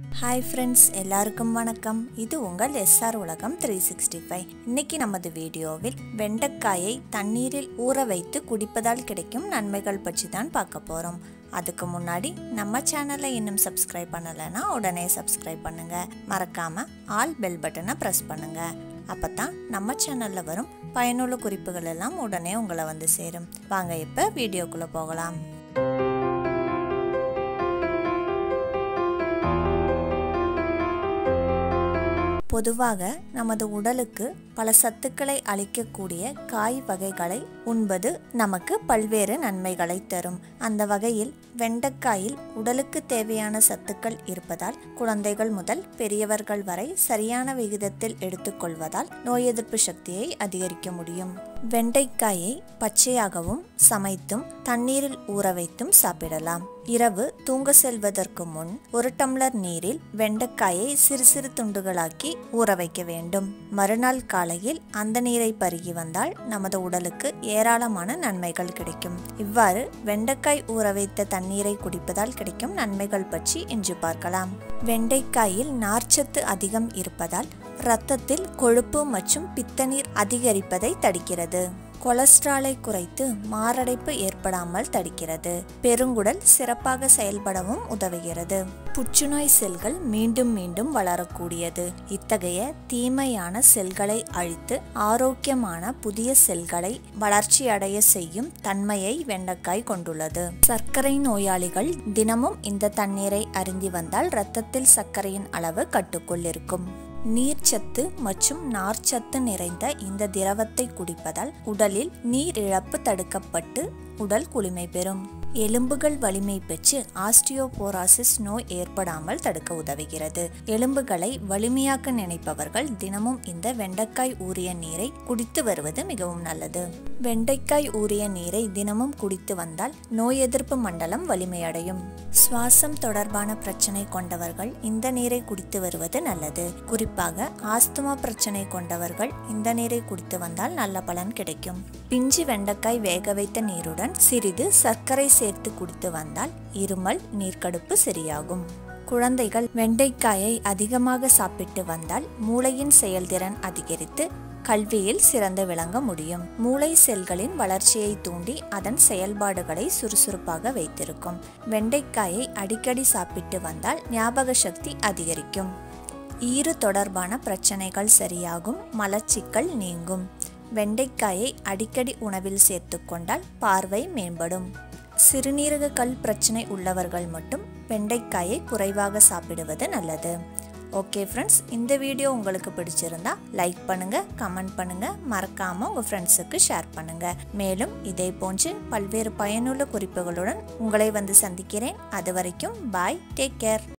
hi friends எல்லாருக்கும் வணக்கம் இது உங்கள் எஸ்ஆர் உலகம் த்ரீ சிக்ஸ்டி ஃபைவ் இன்னைக்கு நமது வீடியோவில் வெண்டைக்காயை தண்ணீரில் ஊற வைத்து குடிப்பதால் கிடைக்கும் நன்மைகள் பற்றி தான் பார்க்க போகிறோம் அதுக்கு முன்னாடி நம்ம சேனலை இன்னும் சப்ஸ்கிரைப் பண்ணலைன்னா உடனே சப்ஸ்கிரைப் பண்ணுங்க மறக்காம ஆல் பெல் பட்டனை ப்ரெஸ் பண்ணுங்க அப்பதான் நம்ம சேனல்ல வரும் பயனுள்ள குறிப்புகள் எல்லாம் உடனே உங்களை வந்து சேரும் வாங்க இப்போ வீடியோக்குள்ள போகலாம் பொதுவாக நமது உடலுக்கு பல சத்துக்களை அளிக்கக்கூடிய காய் வகைகளை உண்பது நமக்கு பல்வேறு நன்மைகளை தரும் அந்த வகையில் வெண்டைக்காயில் உடலுக்கு தேவையான சத்துக்கள் இருப்பதால் குழந்தைகள் முதல் பெரியவர்கள் வரை சரியான விகிதத்தில் எடுத்துக்கொள்வதால் நோய் எதிர்ப்பு சக்தியை அதிகரிக்க முடியும் வெண்டைக்காயை பச்சையாகவும் சமைத்தும் தண்ணீரில் ஊற வைத்தும் சாப்பிடலாம் இரவு தூங்க செல்வதற்கு முன் ஒரு டம்ளர் நீரில் வெண்டைக்காயை சிறு சிறு துண்டுகளாக்கி ஊற வைக்க வேண்டும் மறுநாள் காலையில் அந்த நீரை பருகி வந்தால் நமது உடலுக்கு ஏராளமான நன்மைகள் கிடைக்கும் இவ்வாறு வெண்டைக்காய் ஊற வைத்த தண்ணீரை குடிப்பதால் கிடைக்கும் நன்மைகள் பற்றி இன்று பார்க்கலாம் வெண்டைக்காயில் நார்ச்சத்து அதிகம் இருப்பதால் இரத்தத்தில் கொழுப்பு மற்றும் பித்தநீர் அதிகரிப்பதை தடுக்கிறது கொலஸ்ட்ராலை குறைத்து மாரடைப்பு ஏற்படாமல் தடுக்கிறது பெருங்குடல் சிறப்பாக செயல்படவும் உதவுகிறது புற்றுநோய் செல்கள் மீண்டும் மீண்டும் வளரக்கூடியது இத்தகைய தீமையான செல்களை அழித்து ஆரோக்கியமான புதிய செல்களை வளர்ச்சியடைய செய்யும் தன்மையை வெண்டைக்காய் கொண்டுள்ளது சர்க்கரை நோயாளிகள் தினமும் இந்த தண்ணீரை அருந்தி வந்தால் இரத்தத்தில் சர்க்கரையின் அளவு கட்டுக்குள் இருக்கும் நீர்ச்சத்து மற்றும் நார்ச்சத்து நிறைந்த இந்த திரவத்தை குடிப்பதால் உடலில் நீர் இழப்பு தடுக்கப்பட்டு உடல் குளுமை பெறும் எலும்புகள் வலிமை பெற்று ஆஸ்டியோபோராசிஸ் நோய் ஏற்படாமல் தடுக்க உதவுகிறது எலும்புகளை வலிமையாக்க நினைப்பவர்கள் தினமும் இந்த வெண்டைக்காய் ஊறிய நீரை குடித்து வருவது மிகவும் நல்லது வெண்டைக்காய் ஊறிய நீரை தினமும் குடித்து வந்தால் நோய் எதிர்ப்பு மண்டலம் வலிமையடையும் சுவாசம் தொடர்பான பிரச்சனை கொண்டவர்கள் இந்த நீரை குடித்து வருவது நல்லது குறிப்பாக ஆஸ்துமா பிரச்சனை கொண்டவர்கள் இந்த நீரை குடித்து வந்தால் நல்ல பலன் கிடைக்கும் பிஞ்சு வெண்டைக்காய் வேக வைத்த நீருடன் சிறிது சர்க்கரை சேர்த்து குடித்து வந்தால் இருமல் நீர்க்கடுப்பு சரியாகும் குழந்தைகள் வெண்டைக்காயை அதிகமாக சாப்பிட்டு வந்தால் மூளையின் செயல்திறன் அதிகரித்து கல்வியில் சிறந்து விளங்க முடியும் மூளை செல்களின் வளர்ச்சியை தூண்டி அதன் செயல்பாடுகளை சுறுசுறுப்பாக வைத்திருக்கும் வெண்டைக்காயை அடிக்கடி சாப்பிட்டு வந்தால் ஞாபக சக்தி அதிகரிக்கும் ஈறு தொடர்பான பிரச்சனைகள் சரியாகும் மலச்சிக்கல் நீங்கும் வெண்டைக்காயை அடிக்கடி உணவில் சேர்த்துக்கொண்டால் பார்வை மேம்படும் சிறுநீரக கல் பிரச்சனை உள்ளவர்கள் மட்டும் வெண்டைக்காயை குறைவாக சாப்பிடுவது நல்லது ஓகே ஃப்ரெண்ட்ஸ் இந்த வீடியோ உங்களுக்கு பிடிச்சிருந்தா லைக் பண்ணுங்க கமெண்ட் பண்ணுங்க மறக்காம உங்க ஃப்ரெண்ட்ஸுக்கு ஷேர் பண்ணுங்க மேலும் இதே போன்று பல்வேறு பயனுள்ள குறிப்புகளுடன் உங்களை வந்து சந்திக்கிறேன் அது வரைக்கும் பாய் டேக் கேர்